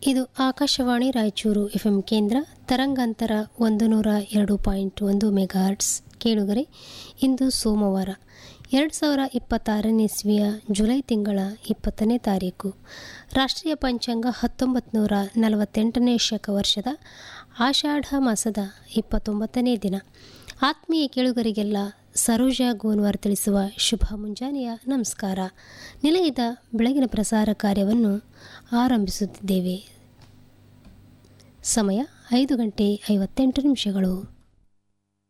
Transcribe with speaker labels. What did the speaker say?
Speaker 1: ಇದು ಆಕಾಶವಾಣಿ ರಾಯಚೂರು ಎಫ್ಎಂ ಕೇಂದ್ರ ತರಂಗಾಂತರ ಒಂದು ನೂರ ಎರಡು ಪಾಯಿಂಟ್ ಒಂದು ಮೆಗಾಹರ್ಟ್ಸ್ ಕೇಳುಗರೆ ಇಂದು ಸೋಮವಾರ ಎರಡು ಸಾವಿರ ಇಪ್ಪತ್ತಾರನೇ ಇಸ್ವಿಯ ಜುಲೈ ತಿಂಗಳ ಇಪ್ಪತ್ತನೇ ತಾರೀಕು ರಾಷ್ಟ್ರೀಯ ಪಂಚಾಂಗ ಹತ್ತೊಂಬತ್ತು ನೂರ ನಲವತ್ತೆಂಟನೇ ಶಕ ವರ್ಷದ ಆಷಾಢ ಮಾಸದ ಇಪ್ಪತ್ತೊಂಬತ್ತನೇ ದಿನ ಆತ್ಮೀಯ ಕೇಳುಗರಿಗೆಲ್ಲ ಸರೋಜಾ ಗೋನ್ವಾರ್ ತಿಳಿಸುವ ಶುಭ ಮುಂಜಾನೆಯ ನಮಸ್ಕಾರ ನಿಲಯದ ಬೆಳಗಿನ ಪ್ರಸಾರ ಕಾರ್ಯವನ್ನು ಆರಂಭಿಸುತ್ತಿದ್ದೇವೆ ಸಮಯ ಐದು ಗಂಟೆ ಐವತ್ತೆಂಟು ನಿಮಿಷಗಳು